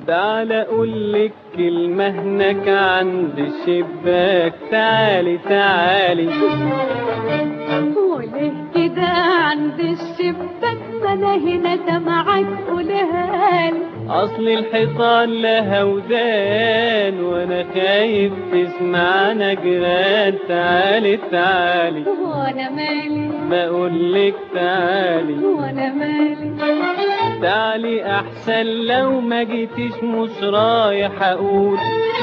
تعال اقولك كلمة هناك عند الشباك تعالي تعالي وليه كده عند الشباك ما انا هنا سامعك قولها لي اصل الحيطان لها ودان وانا خايف تسمعنا جيران تعالي تعالي وانا مالي بقولك تعالي وانا مالي تعالي احسن لو ما جيتيش مش رايح اقول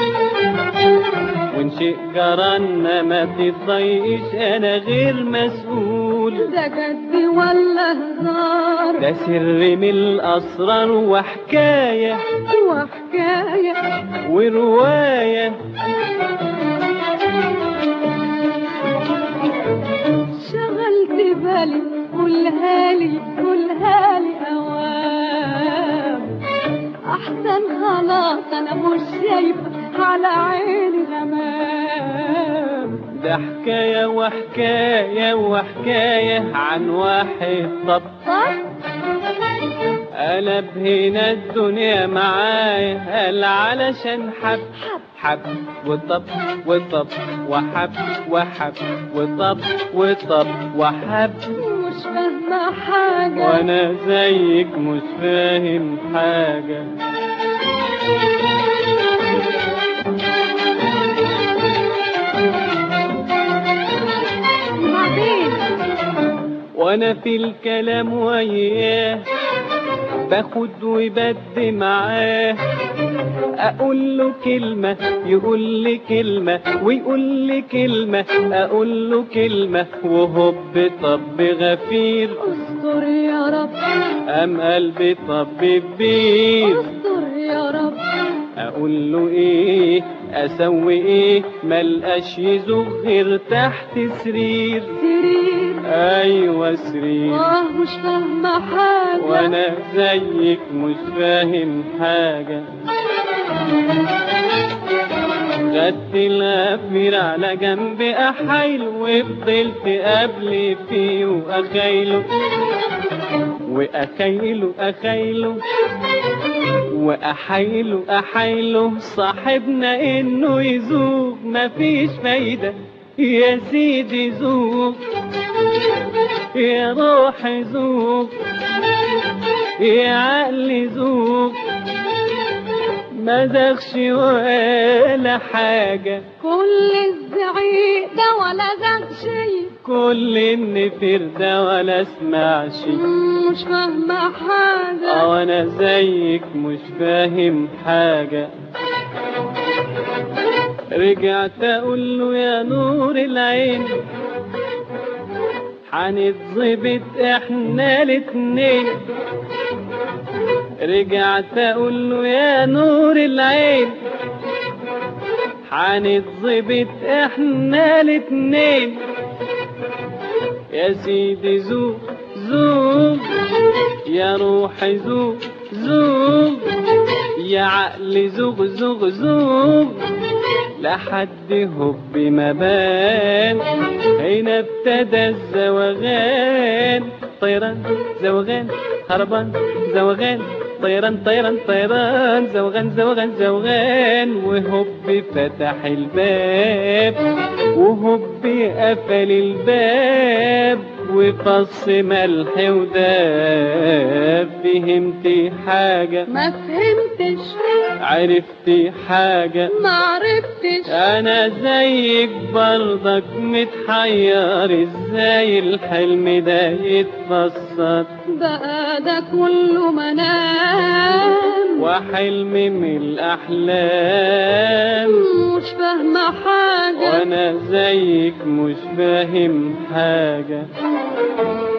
وان شيء جرالنا ما تتضايقش انا غير مسؤول ده جد ولا هزار ده سر من الاسرار وحكايه وحكاية وروايه شغلت بالي قولها لي قولها لي اوام احسن خلاص انا مش شايفه على عيني غمام ده حكايه وحكايه وحكايه عن واحد طب صح قلب هنا الدنيا معايا قال علشان حب حب وطب وطب وحب وحب وطب وطب وحب مش فاهمة حاجة وانا زيك مش فاهم حاجة وبعدين وانا في الكلام وياه باخد وبدي معاه اقول له كلمة يقول لي كلمة ويقول لي كلمة اقول له كلمة وهوب طب غفير استر يا رب ام قلبي طب كبير استر يا رب اقول له ايه اسوي ايه ملقاش يزوغ غير تحت سرير سرير ايوه سرير اه مش فاهمة حاجة وانا زيك مش فاهم حاجة خدت الغفير على جنب احايله وفضلت قبل فيه واخايله واخايله اخايله واحايله احايله صاحبنا انه يزوق مفيش فايدة يا سيدي زوق يا روح زوق يا عقل زوق ما زغش ولا حاجة كل الزعيق ده ولا زاد شيء كل النفير ده ولا اسمعش مش فاهمة حاجة اه انا زيك مش فاهم حاجة رجعت اقول له يا نور العين هنتظبط احنا الاتنين رجعت اقول له يا نور العين هنتظبط احنا الاتنين يا سيدي زوق زوق يا روحي زوق زوق يا عقل زوق زوق زوق لحد هب ما بان هنا ابتدى الزوغان طيران زوغان هربان زوغان طيران طيران طيران زوغان زوغان زوغان وهب فتح الباب وهب قفل الباب وفص ملح وداب فهمتي حاجة ما فهمتش عرفتي حاجة ما عرفتش انا زيك برضك متحير ازاي الحلم ده يتفسر بقى ده كله منام وحلم من الاحلام مش فاهمة حاجة وانا زيك مش فاهم حاجة